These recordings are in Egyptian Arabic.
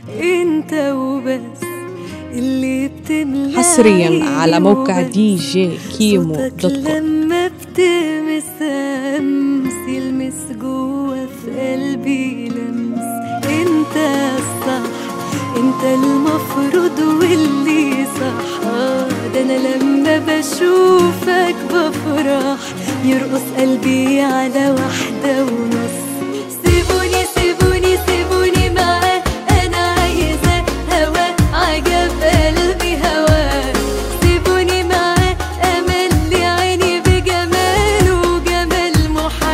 انت وبس اللي بتملى حصريا على عيني موقع وبس. دي جي كيمو صوتك دوت كوم لما بتمس امس يلمس جوه في قلبي لمس انت الصح انت المفروض واللي صح آه، ده انا لما بشوفك بفرح يرقص قلبي على واحدة ونص سيبوني سيبوني سيبوني معاه انا عايزة هوا عجب قلبي هوا سيبوني معاه امل لي عيني بجماله جمال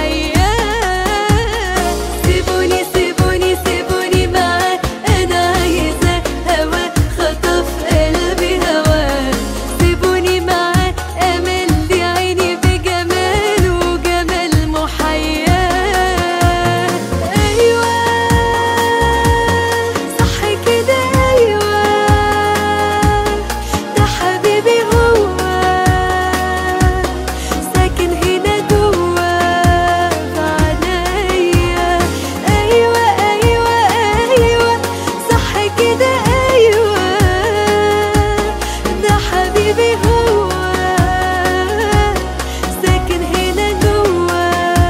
محياه سيبوني سيبوني سيبوني معاه انا عايزة هوا خطف قلبي هوا سيبوني معاه امل لي عيني بجماله جمال محياه ايوه صح كده ايوه ده حبيبي هو ساكن هنا جوا بعنايا ايوه ايوه ايوه صح كده ايوه ده حبيبي هو ساكن هنا جوا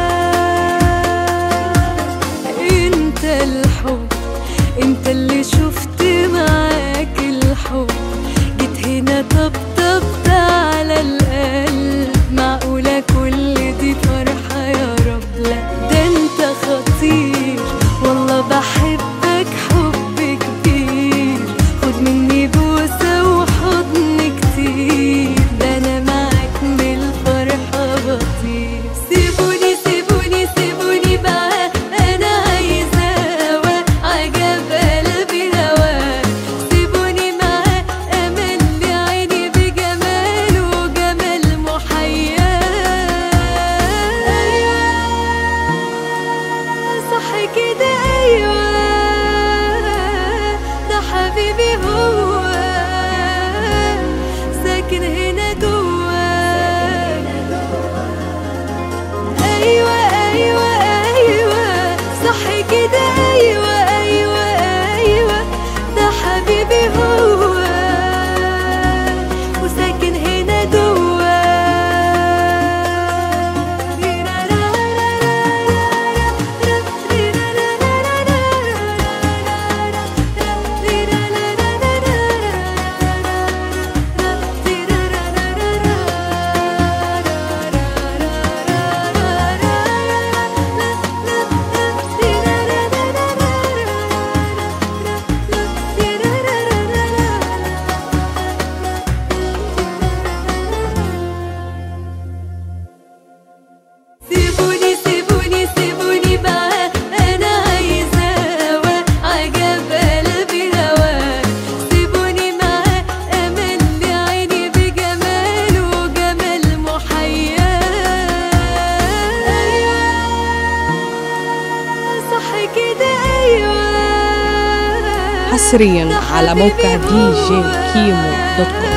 انت الحب انت اللي شفت معاك الحب جيت هنا طبطبت على القلب معقولة كل دي فرحة يا رب لا ده انت خطير والله بحبك حب كبير خد مني بوسة وحضن كتير ده انا معاك من الفرحة بطير سيبوني سيبوني سيبوني بقى انا عايزة هوا عجب قلبي هوا سيبوني معاه امل لي عيني بجماله جمال محياه صح كده ايوه ده حبيبي هو ساكن هنا جوا ايوه ايوه ايوه صح كده ايوه ايوه ايوه ده حبيبي هو وساكن هنا جوا سيبوني سيبوني سيبوني بقى انا عايزة هوا عجب قلبي هوا سيبوني معاه امل لي عيني بجماله جمال محياه ايوه صح كده ايوه حصريا ده على موقع حبيبي دي جي هو. كيمو دوت كوم